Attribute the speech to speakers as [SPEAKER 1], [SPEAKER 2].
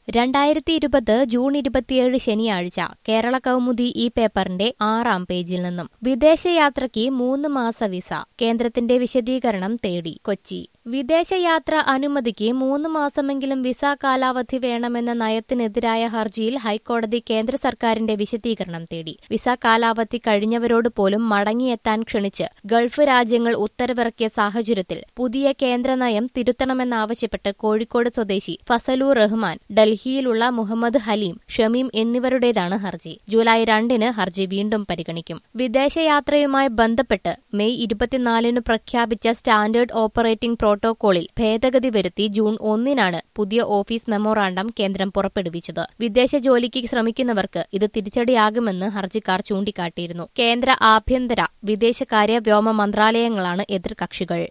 [SPEAKER 1] രണ്ടായിരത്തി ഇരുപത് ജൂൺ ഇരുപത്തിയേഴ് ശനിയാഴ്ച കേരള കൗമുദി ഈ പേപ്പറിന്റെ ആറാം പേജിൽ നിന്നും വിദേശയാത്രയ്ക്ക് മൂന്ന് മാസ വിസ കേന്ദ്രത്തിന്റെ വിശദീകരണം തേടി കൊച്ചി വിദേശയാത്ര അനുമതിക്ക് മൂന്ന് മാസമെങ്കിലും വിസ കാലാവധി വേണമെന്ന നയത്തിനെതിരായ ഹർജിയിൽ ഹൈക്കോടതി കേന്ദ്ര സർക്കാരിന്റെ വിശദീകരണം തേടി വിസ കാലാവധി കഴിഞ്ഞവരോട് പോലും മടങ്ങിയെത്താൻ ക്ഷണിച്ച് ഗൾഫ് രാജ്യങ്ങൾ ഉത്തരവിറക്കിയ സാഹചര്യത്തിൽ പുതിയ കേന്ദ്ര നയം തിരുത്തണമെന്നാവശ്യപ്പെട്ട് കോഴിക്കോട് സ്വദേശി ഫസലൂർ റഹ്മാൻ ഡൽഹിയിലുള്ള മുഹമ്മദ് ഹലീം ഷമീം എന്നിവരുടേതാണ് ഹർജി ജൂലൈ രണ്ടിന് ഹർജി വീണ്ടും പരിഗണിക്കും വിദേശയാത്രയുമായി ബന്ധപ്പെട്ട് മെയ് ഇരുപത്തിനാലിന് പ്രഖ്യാപിച്ച സ്റ്റാൻഡേർഡ് ഓപ്പറേറ്റിംഗ് പ്രോട്ടോകോളിൽ ഭേദഗതി വരുത്തി ജൂൺ ഒന്നിനാണ് പുതിയ ഓഫീസ് മെമ്മോറാണ്ടം കേന്ദ്രം പുറപ്പെടുവിച്ചത് വിദേശ ജോലിക്ക് ശ്രമിക്കുന്നവർക്ക് ഇത് തിരിച്ചടിയാകുമെന്ന് ഹർജിക്കാർ ചൂണ്ടിക്കാട്ടിയിരുന്നു കേന്ദ്ര ആഭ്യന്തര വിദേശകാര്യ വ്യോമ മന്ത്രാലയങ്ങളാണ് എതിർകക്ഷികൾ